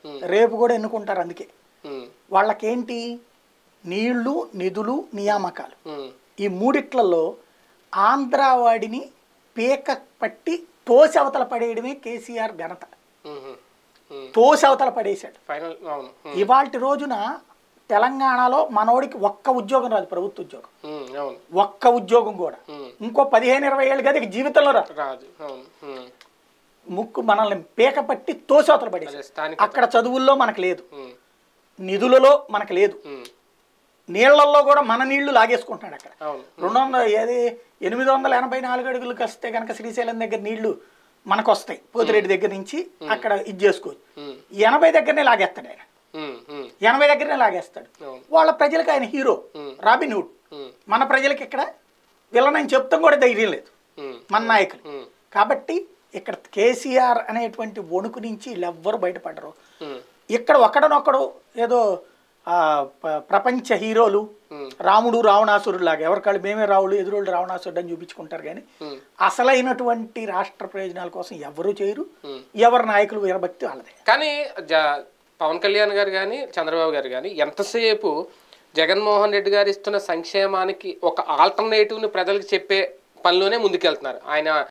రేపు కూడా ఎన్నుకుంటారు అందుకే ఉమ్, వాళ్ళకేంటి నీళ్లు నిధులు నియామకాలు ఉమ్, ఈ మూడిట్లలో ఆంధ్రావాడిని పీక పట్టి తోసి అవతల పడేయడమే కేసీఆర్ ఘనత ఉమ్, ఉమ్. తోసి అవతల పడేశాడు ఫైనల్ అవును ఉమ్, ఇవాల్టి రోజున తెలంగాణలో మనోడికి ఒక్క ఉద్యోగం రాదు ప్రభుత్వ ఉద్యోగం ఉమ్, అవును ఒక్క ఉద్యోగం కూడా ఉమ్, ఇంకో పదిహేను ఇరవై ఏళ్ళు కదా ఇక జీవితంలో రాదు రాదు అవును ఉమ్, ముక్కు మనల్ని పీక పట్టి తోసి అవతల పడేశాడు అదే స్థానిక అక్కడ చదువుల్లో మనకు లేదు ఉమ్, నిధులలో మనకు లేదు ఉమ్, నీళ్లలో కూడా మన నీళ్లు లాగేసుకుంటున్నాడు అక్కడ అవును రెండు వందల ఏది ఎనిమిది వందల ఎనభై నాలుగు అడుగులకు వస్తే కనుక శ్రీశైలం దగ్గర నీళ్లు మనకు వస్తాయి పోతిరెడ్డి దగ్గర నుంచి అక్కడ ఇది చేసుకోవచ్చు ఉమ్, ఎనభై దగ్గరనే లాగేస్తాడు ఆయన ఉమ్, ఉమ్, ఎనభై దగ్గరనే లాగేస్తాడు అవును వాళ్ళ ప్రజలకు ఆయన హీరో ఉమ్. రాబిన్ హుడ్ ఉమ్, మన ప్రజలకి ఇక్కడ విలనని చెప్తాం కూడా ధైర్యం లేదు ఉమ్, మన నాయకులు ఉమ్, కాబట్టి ఇక్కడ కేసీఆర్ అనేటువంటి వణుకు నుంచి వీళ్ళెవ్వరు బయటపడరు ఉమ్, ఇక్కడ ఒకడనొక్కడు ఏదో ఆ, ప- ప్రపంచ హీరోలు ఉమ్, రాముడు రావణాసురుడు లాగా ఎవరికాళ్ళు మేమే రావుడు ఎదురోళ్ళు రావణాసురుడు అని చూపించుకుంటారు కానీ ఉమ్, అసలైనటువంటి రాష్ట్ర ప్రయోజనాల కోసం ఎవరు చేయరు ఉమ్. ఎవరి నాయకులు వీరభక్తి వాళ్ళదే కానీ జ- పవన్ కళ్యాణ్ గారు కానీ చంద్రబాబు గారు కానీ ఎంతసేపు జగన్మోహన్ రెడ్డి గారు ఇస్తున్న సంక్షేమానికి ఒక ఆల్టర్నేటివ్ని ప్రజలకు చెప్పే పనిలోనే ముందుకెళ్తున్నారు ఆయన